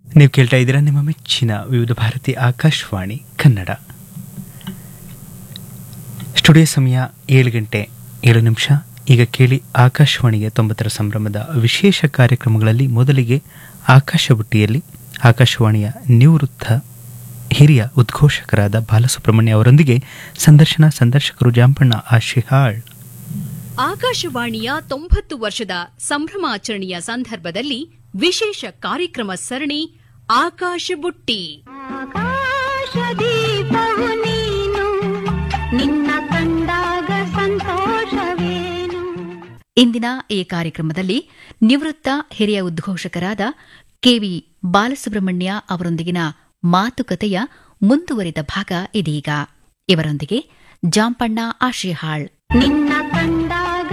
ನೀವು ಕೇಳ್ತಾ ಇದ್ದೀರಾ ನಿಮ್ಮ ಮೆಚ್ಚಿನ ವಿವಿಧ ಭಾರತಿ ಆಕಾಶವಾಣಿ ಕನ್ನಡ ಸ್ಟುಡಿಯೋ ಸಮಯ ಏಳು ಗಂಟೆ ಏಳು ನಿಮಿಷ ಈಗ ಕೇಳಿ ಆಕಾಶವಾಣಿಗೆ ತೊಂಬತ್ತರ ಸಂಭ್ರಮದ ವಿಶೇಷ ಕಾರ್ಯಕ್ರಮಗಳಲ್ಲಿ ಮೊದಲಿಗೆ ಆಕಾಶ ಬುಟ್ಟಿಯಲ್ಲಿ ಆಕಾಶವಾಣಿಯ ನಿವೃತ್ತ ಹಿರಿಯ ಉದ್ಘೋಷಕರಾದ ಬಾಲಸುಬ್ರಹ್ಮಣ್ಯ ಅವರೊಂದಿಗೆ ಸಂದರ್ಶನ ಸಂದರ್ಶಕರು ಜಾಂಪಣ್ಣ ಆಶಿಹಾಳ್ ಆಕಾಶವಾಣಿಯ ತೊಂಬತ್ತು ವರ್ಷದ ಸಂಭ್ರಮಾಚರಣೆಯ ಸಂದರ್ಭದಲ್ಲಿ ವಿಶೇಷ ಕಾರ್ಯಕ್ರಮ ಸರಣಿ ಆಕಾಶ ಬುಟ್ಟಿ ಆಕಾಶದೀಪವು ನೀನು ನಿನ್ನ ಕಂಡಾಗ ಸಂತೋಷವೇನು ಇಂದಿನ ಈ ಕಾರ್ಯಕ್ರಮದಲ್ಲಿ ನಿವೃತ್ತ ಹಿರಿಯ ಉದ್ಘೋಷಕರಾದ ಕೆವಿ ಬಾಲಸುಬ್ರಹ್ಮಣ್ಯ ಅವರೊಂದಿಗಿನ ಮಾತುಕತೆಯ ಮುಂದುವರಿದ ಭಾಗ ಇದೀಗ ಇವರೊಂದಿಗೆ ಜಾಂಪಣ್ಣ ಆಶಿಹಾಳ್ ನಿನ್ನ ಕಂಡಾಗ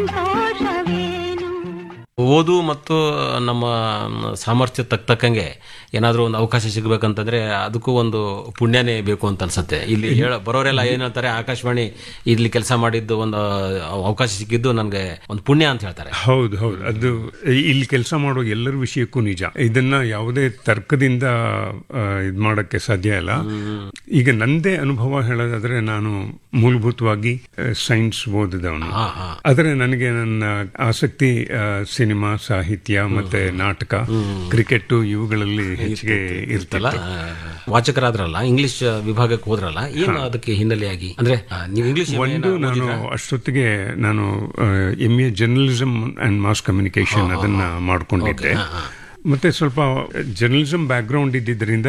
ಸಂತೋಷವೇನು ಓದು ಮತ್ತು ನಮ್ಮ ಸಾಮರ್ಥ್ಯ ತಕ್ಕ ತಕ್ಕಂಗೆ ಏನಾದರೂ ಒಂದು ಅವಕಾಶ ಸಿಗಬೇಕಂತಂದ್ರೆ ಅದಕ್ಕೂ ಒಂದು ಪುಣ್ಯನೇ ಬೇಕು ಅಂತ ಅನ್ಸುತ್ತೆ ಇಲ್ಲಿ ಹೇಳ ಬರೋರೆಲ್ಲ ಏನ್ ಹೇಳ್ತಾರೆ ಆಕಾಶವಾಣಿ ಇಲ್ಲಿ ಕೆಲಸ ಮಾಡಿದ್ದು ಒಂದು ಅವಕಾಶ ಸಿಕ್ಕಿದ್ದು ನನಗೆ ಒಂದು ಪುಣ್ಯ ಅಂತ ಹೇಳ್ತಾರೆ ಹೌದು ಹೌದು ಅದು ಇಲ್ಲಿ ಕೆಲಸ ಮಾಡೋ ಎಲ್ಲರ ವಿಷಯಕ್ಕೂ ನಿಜ ಇದನ್ನ ಯಾವುದೇ ತರ್ಕದಿಂದ ಇದು ಮಾಡಕ್ಕೆ ಸಾಧ್ಯ ಇಲ್ಲ ಈಗ ನಂದೇ ಅನುಭವ ಹೇಳೋದಾದ್ರೆ ನಾನು ಮೂಲಭೂತವಾಗಿ ಸೈನ್ಸ್ ಓದಿದವನು ಆದರೆ ನನಗೆ ನನ್ನ ಆಸಕ್ತಿ ಆ, ಸಿನಿಮಾ ಸಾಹಿತ್ಯ ಮತ್ತೆ ನಾಟಕ ಕ್ರಿಕೆಟ್ ಇವುಗಳಲ್ಲಿ ಹೆಚ್ಚಿಗೆ ಇರ್ತಲ್ಲ ಇರ್ತಲ್ಲ ವಾಚಕರಾದ್ರಲ್ಲ ಇಂಗ್ಲಿಷ್ ವಿಭಾಗಕ್ಕೆ ಹೋದ್ರಲ್ಲ ಏನು ಅದಕ್ಕೆ ಹಿನ್ನೆಲೆಯಾಗಿ ಅಂದ್ರೆ ಆ, ನೀವು ಇಂಗ್ಲಿಷ್ ಒಂದು ನಾನು ಅಷ್ಟೊತ್ತಿಗೆ ನಾನು M A journalism and mass communication ಅದನ್ನ ಮಾಡ್ಕೊಂಡಿದ್ದೆ ಮತ್ತೆ ಸ್ವಲ್ಪ ಜರ್ನಲಿಸಮ್ ಬ್ಯಾಕ್ ಗ್ರೌಂಡ್ ಇದ್ದಿದ್ದರಿಂದ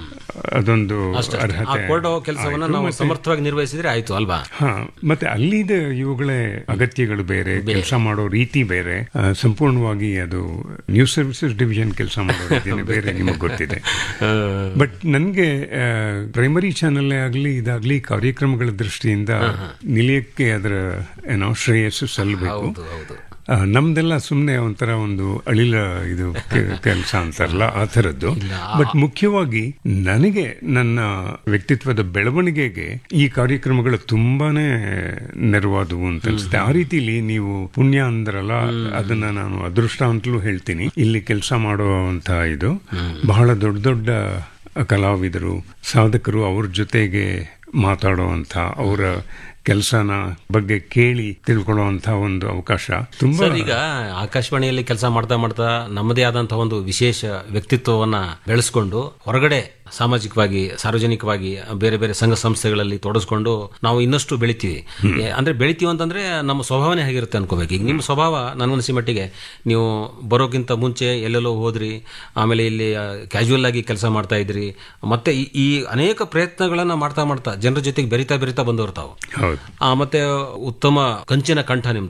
ಅದೊಂದು ಅರ್ಹತೆ ಕೊಡೋ ಕೆಲಸವನ್ನ ಆಯ್ತು. ನಾವು ಮತ್ತೆ- ಸಮರ್ಥವಾಗಿ ನಿರ್ವಹಿಸಿದ್ರೆ ಆಯ್ತು ಅಲ್ವಾ ಹಾ ಮತ್ತೆ ಅಲ್ಲಿದ ಇವುಗಳೇ ಅಗತ್ಯಗಳು ಬೇರೆ ಕೆಲಸ ಮಾಡೋ ರೀತಿ ಬೇರೆ ಆ, ಸಂಪೂರ್ಣವಾಗಿ ಅದು ನ್ಯೂಸ್ ಸರ್ವಿಸಸ್ ಡಿವಿಷನ್ ಕೆಲಸ ಮಾಡೋ ರೀತಿನೇ ಬೇರೆ ನಿಮಗೆ ಗೊತ್ತಿದೆ ಬಟ್ ನನಗೆ ಪ್ರೈಮರಿ ಚಾನೆಲ್ ಆಗಲಿ ಇದಾಗ್ಲಿ ಕಾರ್ಯಕ್ರಮಗಳ ದೃಷ್ಟಿಯಿಂದ ನಿಲಯಕ್ಕೆ ಅದರ ಏನೋ ಶ್ರೇಯಸ್ಸು ಸಲ್ಲಬೇಕು ಹೌದು ಹೌದು ಆ, ನಮ್ದೆಲ್ಲ ಸುಮ್ಮನೆ ಒಂಥರ ಒಂದು ಅಳಿಲ ಇದು ಕೆಲಸ ಅಂತಾರಲ್ಲ ಆ ಥರದ್ದು ಬಟ್ ಮುಖ್ಯವಾಗಿ ನನಗೆ ನನ್ನ ವ್ಯಕ್ತಿತ್ವದ ಬೆಳವಣಿಗೆಗೆ ಈ ಕಾರ್ಯಕ್ರಮಗಳು ತುಂಬಾನೇ ನೆರವಾದವು ಅಂತ ಅನ್ಸುತ್ತೆ ಆ ರೀತಿಲಿ ನೀವು ಪುಣ್ಯ ಅಂದ್ರಲ್ಲ ಅದನ್ನ ನಾನು ಅದೃಷ್ಟ ಅಂತಲೂ ಹೇಳ್ತೀನಿ ಇಲ್ಲಿ ಕೆಲಸ ಮಾಡುವಂತ ಇದು ಬಹಳ ದೊಡ್ಡ ದೊಡ್ಡ ಕಲಾವಿದರು ಸಾಧಕರು ಅವ್ರ ಜೊತೆಗೆ ಮಾತಾಡುವಂತ ಅವರ ಕೆಲಸನ ಬಗ್ಗೆ ಕೇಳಿ ತಿಳ್ಕೊಳ್ಳುವಂತ ಒಂದು ಅವಕಾಶ ತುಂಬಾ ಸರ್ ಈಗ ಆಕಾಶವಾಣಿಯಲ್ಲಿ ಕೆಲಸ ಮಾಡ್ತಾ ಮಾಡ್ತಾ ನಮ್ಮದೇ ಆದಂತಹ ಒಂದು ವಿಶೇಷ ವ್ಯಕ್ತಿತ್ವವನ್ನ ಬೆಳೆಸ್ಕೊಂಡು ಹೊರಗಡೆ ಸಾಮಾಜಿಕವಾಗಿ ಸಾರ್ವಜನಿಕವಾಗಿ ಬೇರೆ ಬೇರೆ ಸಂಘ ಸಂಸ್ಥೆಗಳಲ್ಲಿ ತೊಡಸ್ಕೊಂಡು ನಾವು ಇನ್ನಷ್ಟು ಬೆಳಿತೀವಿ ಏ, ಅಂದ್ರೆ ಬೆಳಿತೀವಿ ಅಂತಂದ್ರೆ ನಮ್ಮ ಸ್ವಭಾವನೇ ಹೇಗಿರುತ್ತೆ ಅನ್ಕೋಬೇಕು ಈಗ ನಿಮ್ಮ ಸ್ವಭಾವ ನನಗನ್ಸಿ ಮಟ್ಟಿಗೆ ನೀವು ಬರೋಕ್ಕಿಂತ ಮುಂಚೆ ಎಲ್ಲೆಲ್ಲೋ ಹೋದ್ರಿ ಆಮೇಲೆ ಇಲ್ಲಿ ಕ್ಯಾಶುವಲ್ ಆಗಿ ಕೆಲಸ ಮಾಡ್ತಾ ಇದ್ರಿ ಮತ್ತೆ ಈ- ಈ ಅನೇಕ ಪ್ರಯತ್ನಗಳನ್ನ ಮಾಡ್ತಾ ಮಾಡ್ತಾ ಜನರ ಜೊತೆಗೆ ಬೆರಿತಾ ಬೆರಿತಾ ಬಂದವರು ತಾವು ಹೌದು ಆ, ಮತ್ತೆ ಉತ್ತಮ ಕಂಚಿನ ಕಂಠ ನಿಮ್ದು